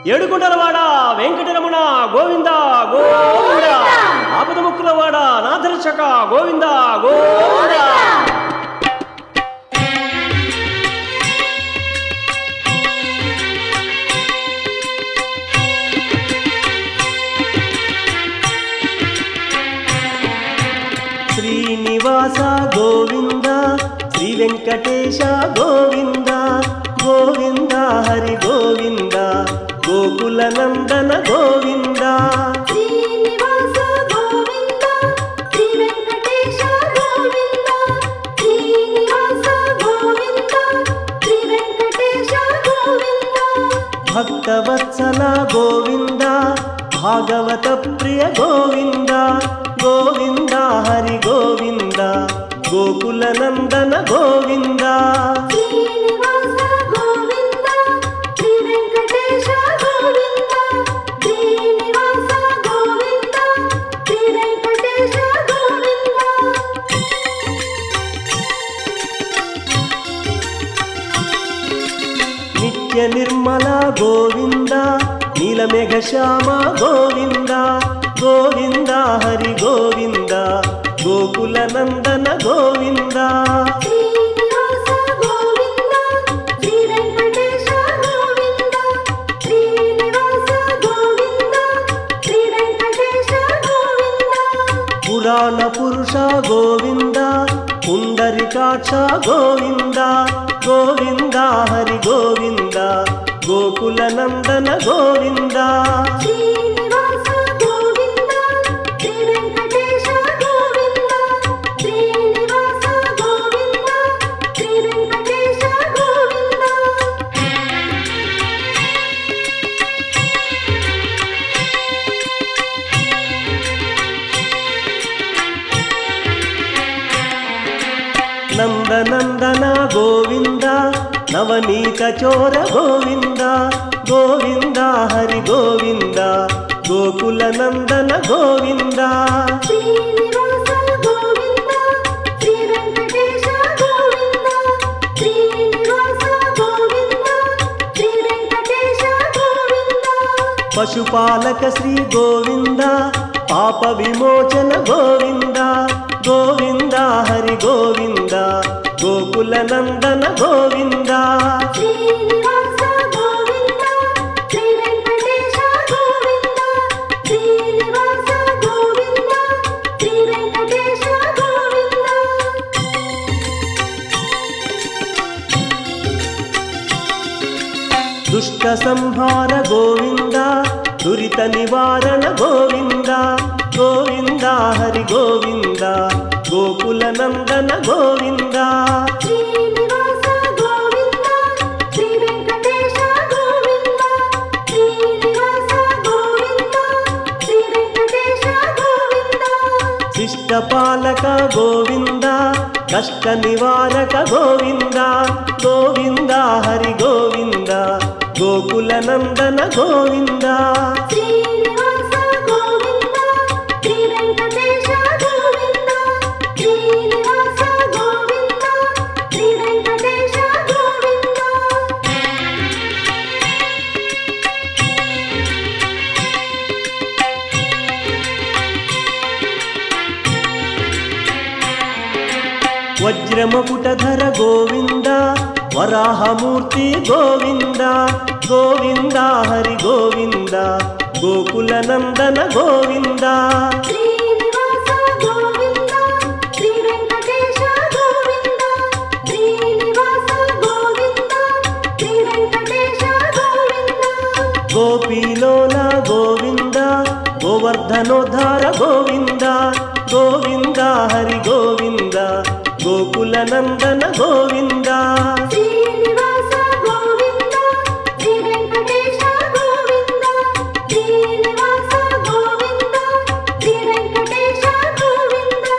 ఏడుకుంటలవాడ వెంకటరమణ గోవింద గోవింద ఆపద ముక్కులవాడ నాథరక్షక గోవింద గోవింద శ్రీనివాస గోవింద శ్రీ వెంకటేశ గోవింద గోవింద హరి గోవింద గోకుల నందన గోవింద శ్రీనివాస గోవింద శ్రీ వెంకటేశ గోవింద శ్రీనివాస గోవింద శ్రీ వెంకటేశ గోవింద భక్తవత్సల గోవింద భాగవత ప్రియ గోవింద గోవింద హరి గోవింద గోకుల నందన గోవింద శ్రీనివాస గోవింద శ్రీ వెంకటేశ గోవింద శ్రీనివాస గోవింద శ్రీ వెంకటేశ గోవింద నిత్య నిర్మల గోవింద నీలమేఘ శ్యామ గోవింద గోవింద హరి గోవింద గోకుల నందన గోవింద శ్రీనివాస గోవింద శ్రీ వెంకటేశ గోవింద శ్రీనివాస గోవింద శ్రీ వెంకటేశ గోవింద పురాణ పురుష గోవింద పుండరికాక్ష గోవింద గోవింద హరి గోవింద గోకుల నందన గోవింద శ్రీనివాస గోవింద శ్రీ వెంకటేశ గోవింద శ్రీనివాస గోవింద శ్రీ వెంకటేశ గోవింద నందనందన గోవింద నవనీత చోర గోవింద గోవింద హరి గోవింద గోకుల నందన గోవింద శ్రీనివాస గోవింద శ్రీ వెంకటేశ గోవింద శ్రీనివాస గోవింద శ్రీ వెంకటేశ గోవింద పశుపాలక శ్రీ గోవింద పాప విమోచన గోవింద గోవింద హరి గోవింద గోకుల నందన గోవింద శ్రీనివాస గోవింద శ్రీ వెంకటేశ గోవింద శ్రీనివాస గోవింద శ్రీ వెంకటేశ గోవింద దుష్ట సంహార గోవింద దురిత నివారణ గోవింద గోవింద హరి గోవింద గోకుల నందన గోవింద శ్రీనివాస గోవింద శ్రీ వెంకటేశ గోవింద శ్రీనివాస గోవింద శ్రీ వెంకటేశ గోవింద శిష్టపాలక గోవింద కష్ట నివారక గోవింద గోవింద హరి గోవింద గోకుల నందన గోవింద శ్రీనివాస గోవింద శ్రీ వెంకటేశ గోవింద శ్రీనివాస గోవింద శ్రీ వెంకటేశ గోవింద వజ్రముకుటధర గోవింద వరాహమూర్తి గోవింద గోవింద హరి గోవింద గోకుల నందన గోవింద శ్రీనివాస గోవింద శ్రీ వెంకటేశ గోవింద శ్రీనివాస గోవింద శ్రీ వెంకటేశ గోవింద గోపీలోల గోవింద గోవర్ధనోద్ధార గోవింద గోవింద హరి గోవింద గోకుల నందన గోవింద శ్రీనివాస గోవింద శ్రీ వెంకటేశ గోవింద శ్రీనివాస గోవింద శ్రీ వెంకటేశ గోవింద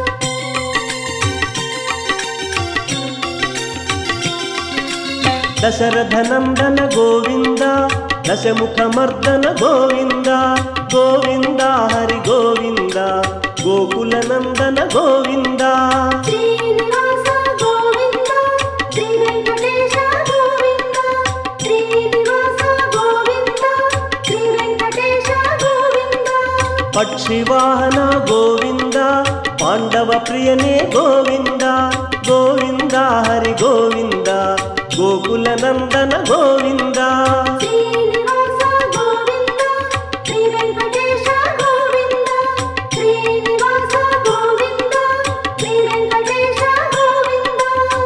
దశరథ నందన గోవింద దశముఖమర్దన గోవింద గోవింద హరి గోవింద గోకుల నందన గోవింద శ్రీనివాస గోవింద శ్రీ వెంకటేశ గోవింద శ్రీనివాస గోవింద పక్షివాహన గోవింద పాండవ ప్రియనే గోవింద గోవింద హరి గోవింద గోకుల నందన గోవింద శ్రీనివాస గోవింద శ్రీ వెంకటేశ గోవింద శ్రీనివాస గోవింద శ్రీ వెంకటేశ గోవింద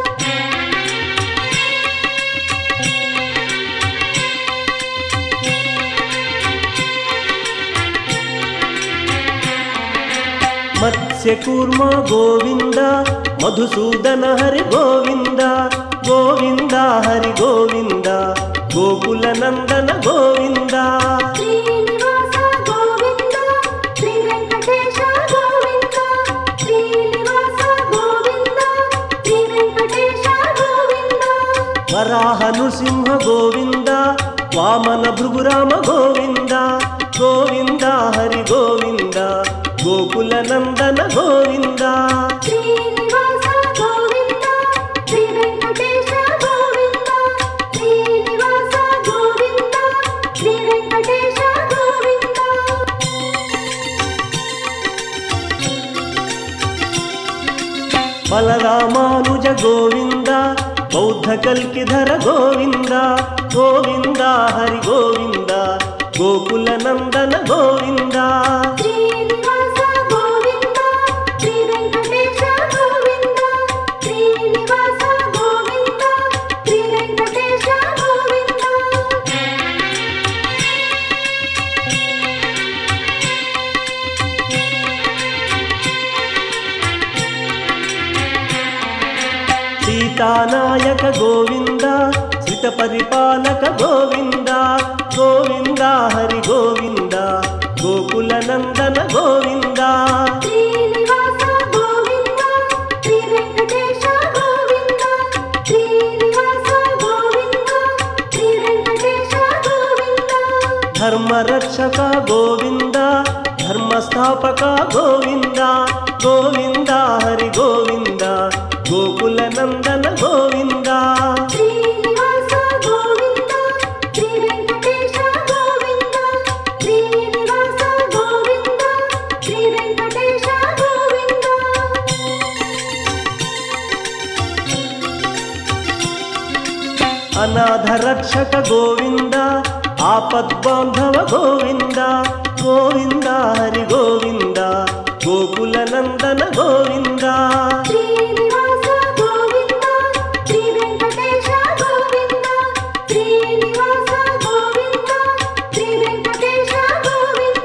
మత్స్యకూర్మ గోవింద మధుసూదన హరి గోవింద గోవింద హరి గోవింద గోకుల నందన గోవింద శ్రీనివాస గోవింద శ్రీ వెంకటేశ గోవింద శ్రీనివాస గోవింద శ్రీ వెంకటేశ గోవింద వరాహ నృసింహ గోవింద వామన భృగురామ గోవింద గోవింద హరి గోవింద గోకుల నందన గోవింద శ్రీనివాస గోవింద శ్రీ వెంకటేశ గోవింద శ్రీనివాస గోవింద శ్రీ వెంకటేశ గోవింద బలరామానుజ గోవింద బౌద్ధ కల్కిధర గోవింద గోవింద హరి గోవింద గోకుల నందన గోవింద శ్రీనివాస గోవింద శ్రీ వెంకటేశ గోవింద శ్రీనివాస గోవింద శ్రీ వెంకటేశ గోవింద సీతానాయక గోవింద శ్రిత పరిపాలక గోవింద గోవింద హరి గోవింద గోకుల నందన గోవింద శ్రీనివాస గోవింద శ్రీ వెంకటేశ గోవింద శ్రీనివాస గోవింద శ్రీ వెంకటేశ గోవింద ధర్మ రక్షక గోవింద ధర్మ స్థాపక గోవింద గోవింద హరి గోవింద గోకుల నందన గోవింద శ్రీనివాస గోవింద శ్రీ వెంకటేశ గోవింద శ్రీనివాస గోవింద శ్రీ వెంకటేశ గోవింద అనాథ రక్షక గోవింద ఆపద్బాంధవ గోవింద గోవింద హరి గోవింద గోకుల నందన గోవింద శ్రీనివాస గోవింద శ్రీ వెంకటేశ గోవింద శ్రీనివాస గోవింద శ్రీ వెంకటేశ గోవింద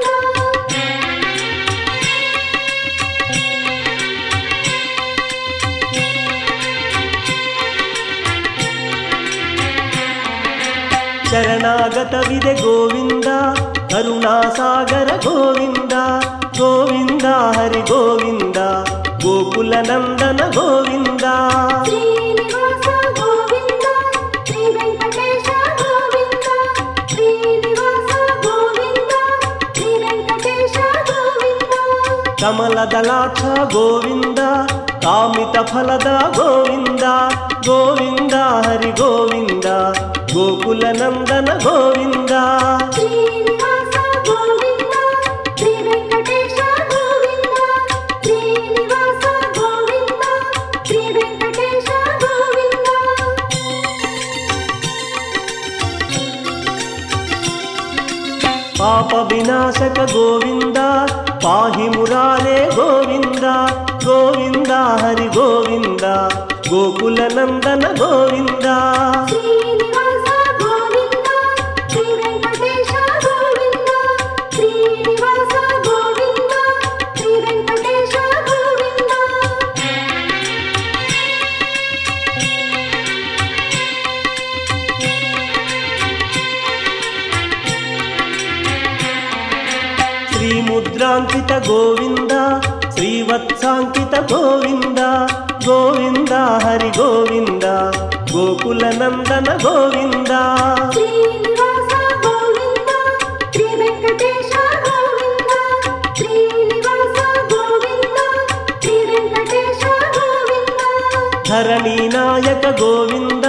శరణాగత విదే గోవింద కరుణాసాగర గోవింద గోవింద హరి గోవింద గోకుల నందన గోవింద శ్రీనివాస గోవింద శ్రీ వెంకటేశ గోవింద శ్రీనివాస గోవింద శ్రీ వెంకటేశ గోవింద కమల దళాక్ష గోవింద కామిత ఫలద గోవింద గోవింద హరి గోవింద గోకుల నందన గోవింద శ్రీనివాస గోవింద శ్రీ వెంకటేశ గోవింద శ్రీనివాస గోవింద శ్రీ వెంకటేశ గోవింద పాప వినాశక గోవింద పాహి మురారే గోవింద గోవింద హరి గోవింద గోకుల నందన గోవింద శ్రీనివాస గోవింద శ్రీ వెంకటేశ గోవింద శ్రీనివాస గోవింద శ్రీ వెంకటేశ గోవింద శ్రీముద్రాంకిత గోవింద శ్రీవత్సాంకిత గోవింద గోవింద హరి గోవింద గోకుల నందన గోవింద శ్రీనివాస గోవింద శ్రీ వెంకటేశ గోవింద శ్రీనివాస గోవింద శ్రీ వెంకటేశ గోవింద ధరణి నాయక గోవింద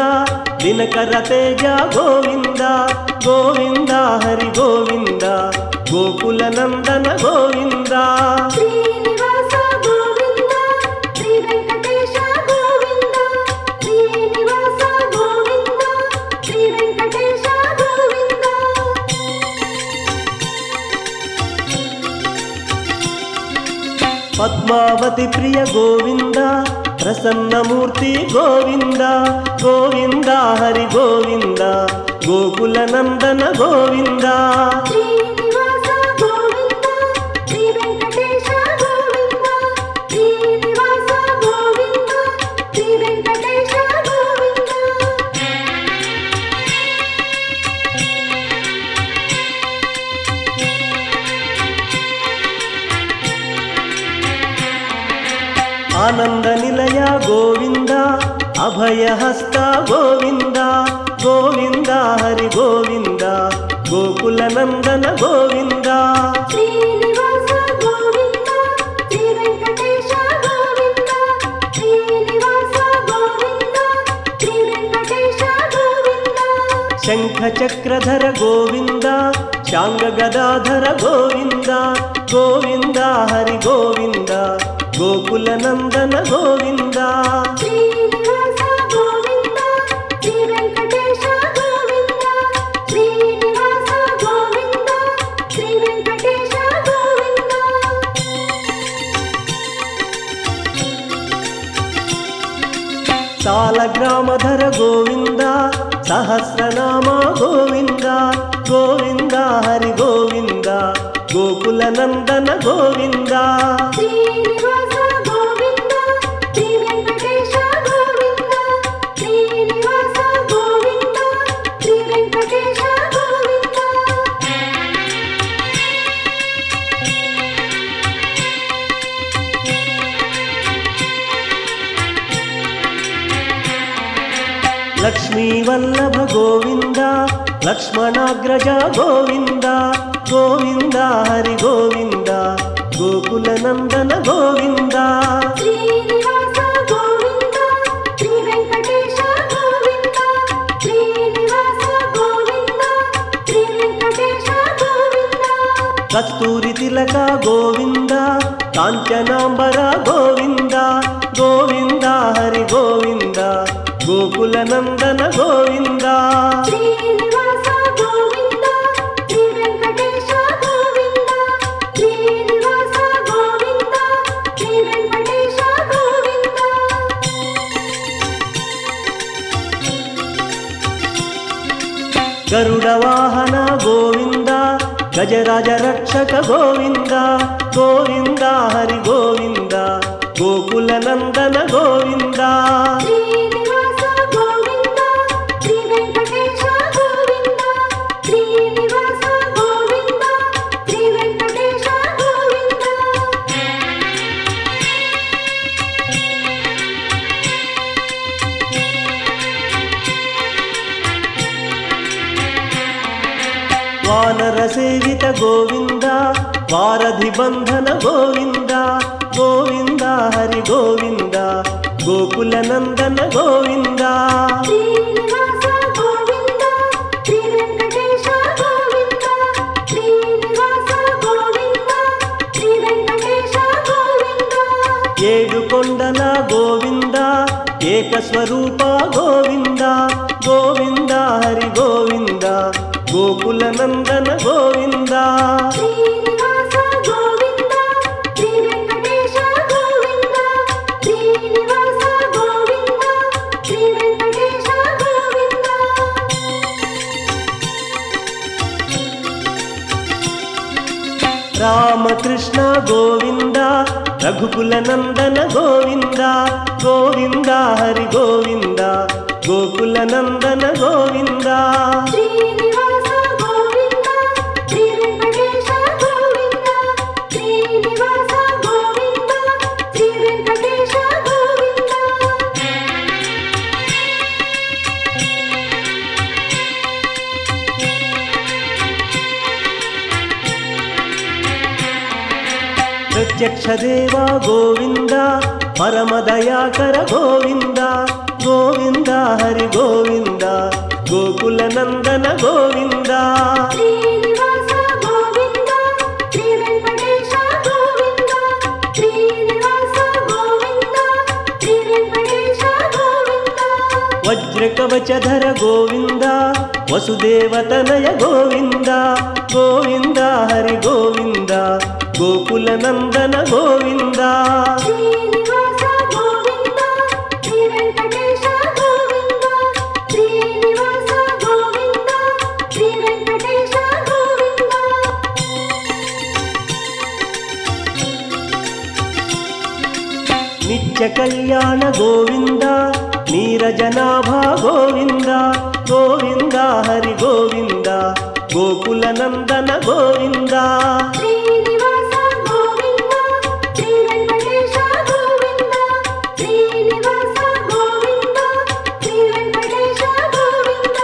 దినకర తేజ గోవింద గోవింద హరి గోవింద గోకుల గోకుల నందన గోవింద శ్రీనివాస గోవింద శ్రీ వెంకటేశ గోవింద శ్రీనివాస గోవింద శ్రీ వెంకటేశ గోవింద పద్మావతి ప్రియ గోవింద ప్రసన్నమూర్తి గోవింద గోవింద హరి గోవింద గోకుల నందన గోవింద శ్రీనివాస గోవింద శ్రీ వెంకటేశ గోవింద శ్రీనివాస గోవింద శ్రీ వెంకటేశ గోవింద ఆనంద నిలయ గోవింద అభయహస్త గోవింద గోవింద హరి గోవింద గోకుల నందన గోవింద శ్రీనివాస గోవింద శ్రీ వెంకటేశ గోవింద శ్రీనివాస గోవింద శ్రీ వెంకటేశ గోవింద శంఖ చక్రధర గోవింద శాంగ గదాధర గోవింద గోవింద హరి గోవింద గోకుల నందన గోవింద శ్రీనివాస గోవింద శ్రీ వెంకటేశ గోవింద శ్రీనివాస గోవింద శ్రీ వెంకటేశ గోవింద సాలగ్రామధర గోవింద సహస్రనామ గోవింద గోవింద హరి గోవింద గోకుల నందన గోవింద శ్రీనివాస గోవింద శ్రీ వెంకటేశ గోవింద శ్రీనివాస గోవింద శ్రీ వెంకటేశ గోవింద లక్ష్మీ వల్లభ గోవింద లక్ష్మణాగ్రజ గోవింద గోవింద హరి గోవింద గోకుల నందన గోవింద శ్రీనివాస గోవింద శ్రీ వెంకటేశ గోవింద శ్రీనివాస గోవింద శ్రీ వెంకటేశ గోవింద కస్తూరి తిలక గోవింద కాంచనాంబర గోవింద గోవింద హరి గోవింద గోకుల నందన గోవింద శ్రీనివాస గోవింద శ్రీ వెంకటేశ గోవింద శ్రీనివాస గోవింద శ్రీ వెంకటేశ గోవింద గరుడ వాహన గోవింద గజరాజ రక్షక గోవింద గోవింద హరి గోవింద గోకుల నందన గోవింద శ్రీనివాస గోవింద శ్రీ వెంకటేశ గోవింద శ్రీనివాస గోవింద శ్రీ వెంకటేశ గోవింద వానర సేవిత గోవింద వారధి బంధన గోవింద గోవింద హరి గోవింద గోకుల నందన గోవింద శ్రీనివాస గోవింద శ్రీ వెంకటేశ గోవింద శ్రీనివాస గోవింద శ్రీ వెంకటేశ గోవింద ఏడు కొండల గోవింద ఏకస్వరూప గోవింద గోవింద హరి గోవింద గోకుల నందన గోవింద శ్రీనివాస గోవింద శ్రీ వెంకటేశ గోవింద శ్రీనివాస గోవింద శ్రీ వెంకటేశ గోవింద రామకృష్ణ గోవింద రఘుకుల నందన గోవింద గోవింద హరి గోవింద గోకుల నందన గోవింద శ్రీనివాస గోవింద శ్రీ వెంకటేశ గోవింద శ్రీనివాస గోవింద శ్రీ వెంకటేశ గోవింద ప్రత్యక్ష దేవ గోవింద పరమదయాకర గోవింద గోవింద హరి గోవింద గోకుల నందన గోవింద శ్రీనివాస గోవింద పంకజధర గోవింద వసుదేవతనయ గోవింద గోవింద హరి గోవింద గోకుల నందన గోవింద శ్రీనివాస గోవింద శ్రీ వెంకటేశ గోవింద శ్రీనివాస గోవింద శ్రీ వెంకటేశ గోవింద నిత్య కళ్యాణ గోవింద నీరజనాభ గోవింద గోవింద హరి గోవింద గోకుల నందన గోవింద శ్రీనివాస గోవింద శ్రీ వెంకటేశ గోవింద శ్రీనివాస గోవింద శ్రీ వెంకటేశ గోవింద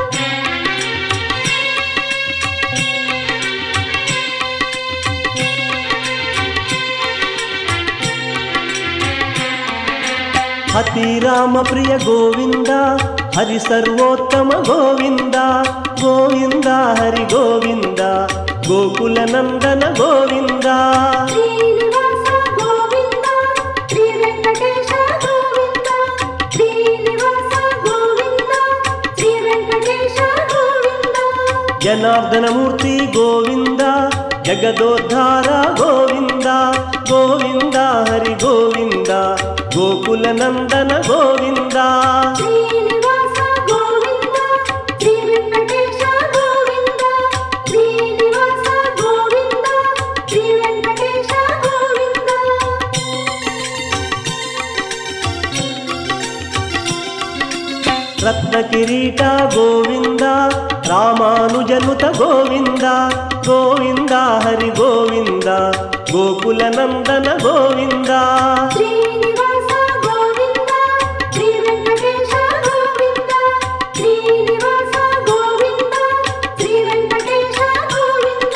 హతి రామ ప్రియ గోవింద హరి సర్వోత్తమ గోవింద గోవింద హరి గోవింద గోకుల నందన గోవింద శ్రీనివాస గోవింద శ్రీ వెంకటేశ గోవింద శ్రీనివాస గోవింద శ్రీ వెంకటేశ గోవింద జనార్దనమూర్తి గోవింద జగదోద్ధార గోవింద గోవింద హరి గోవింద గోకుల నందన గోవింద శ్రీనివాస గోవింద శ్రీ వెంకటేశ గోవింద శ్రీనివాస గోవింద శ్రీ వెంకటేశ గోవింద రత్న కిరీట గోవింద రామానుజనుత గోవింద గోవింద హరి గోవింద గోకుల నందన గోవింద శ్రీనివాస గోవింద శ్రీ వెంకటేశ గోవింద శ్రీనివాస గోవింద శ్రీ వెంకటేశ గోవింద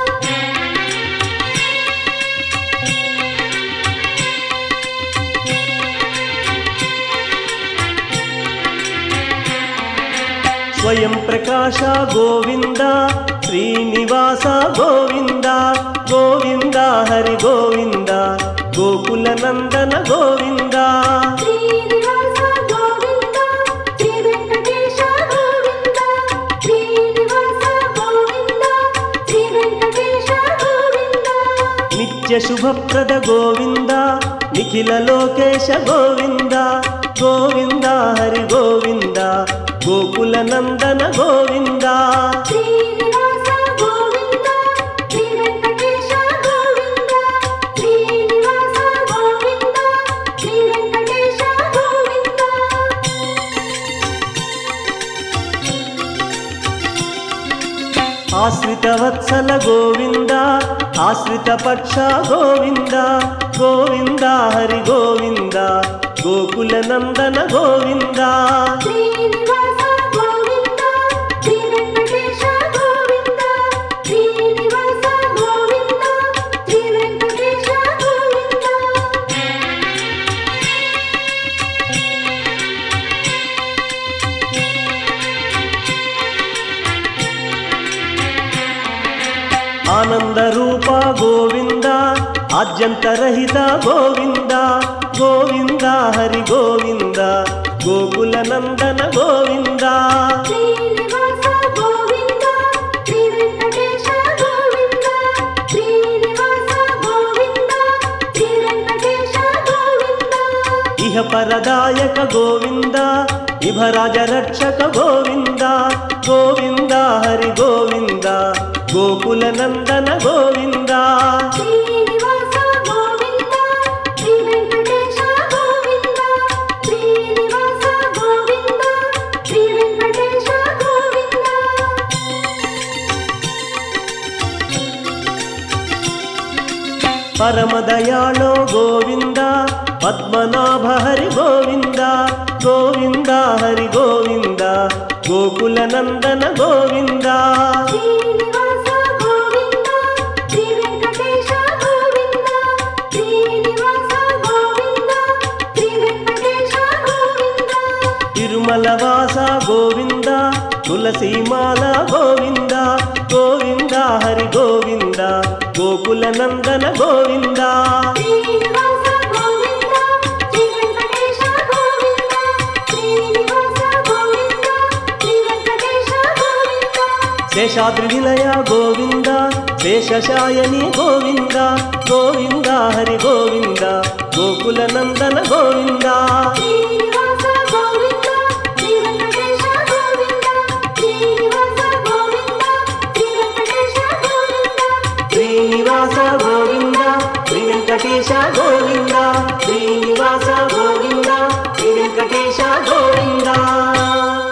స్వయం ప్రకాశ గోవింద శ్రీనివాస గోవింద గోవింద హరి గోవింద గోకుల నందన గోవింద శ్రీనివాస గోవింద శ్రీ వెంకటేశ గోవింద శ్రీనివాస గోవింద శ్రీ వెంకటేశ గోవింద నిత్య శుభప్రద గోవింద నిఖిల లోకేశ గోవింద గోవింద హరి గోవింద గోకుల నందన గోవింద శ్రీనివాస గోవింద శ్రీ వెంకటేశ గోవింద శ్రీనివాస గోవింద శ్రీ వెంకటేశ గోవింద ఆశ్రిత వత్సల గోవింద ఆశ్రిత పక్ష గోవింద గోవింద హరి గోవింద గోకుల నందన గోవింద శ్రీనివాస గోవింద శ్రీ వెంకటేశ గోవింద శ్రీనివాస గోవింద శ్రీ వెంకటేశ గోవింద ఆనంద రూప గోవింద ఆద్యంతరహిత గోవింద గోవింద హరి గోవింద గోకుల నందన గోవింద శ్రీనివాస గోవింద శ్రీ వెంకటేశ గోవింద శ్రీనివాస గోవింద శ్రీ వెంకటేశ గోవింద ఇహ పరదాయక గోవింద ఇభరాజ రక్షక గోవింద గోవింద హరి గోవింద గోకుల నందన గోవింద శ్రీనివాస గోవింద శ్రీ వెంకటేశ గోవింద శ్రీనివాస గోవింద శ్రీ వెంకటేశ గోవింద పరమదయాళో గోవింద పద్మనాభ హరి గోవింద గోవింద హరి గోవింద గోకుల నందన గోవింద శ్రీనివాస గోవింద శ్రీ వెంకటేశ గోవింద శ్రీనివాస గోవింద శ్రీ వెంకటేశ గోవింద తిరుమల వాస గోవింద తులసీమాల గోవింద గోవింద హరి గోవింద గోకుల నందన గోవింద శ్రీనివాస గోవింద శ్రీ వెంకటేశ గోవింద శ్రీనివాస గోవింద శేషాద్రి నిలయ గోవింద శేషశాయని గోవింద గోవింద హరి గోవింద గోకుల నందన గోవింద శ్రీనివాస గోవింద శ్రీ వెంకటేశ గోవింద శ్రీనివాస గోవింద శ్రీ వెంకటేశ గోవింద శ్రీనివాస గోవింద శ్రీ వెంకటేశ గోవింద శ్రీనివాస గోవింద శ్రీ వెంకటేశ గోవింద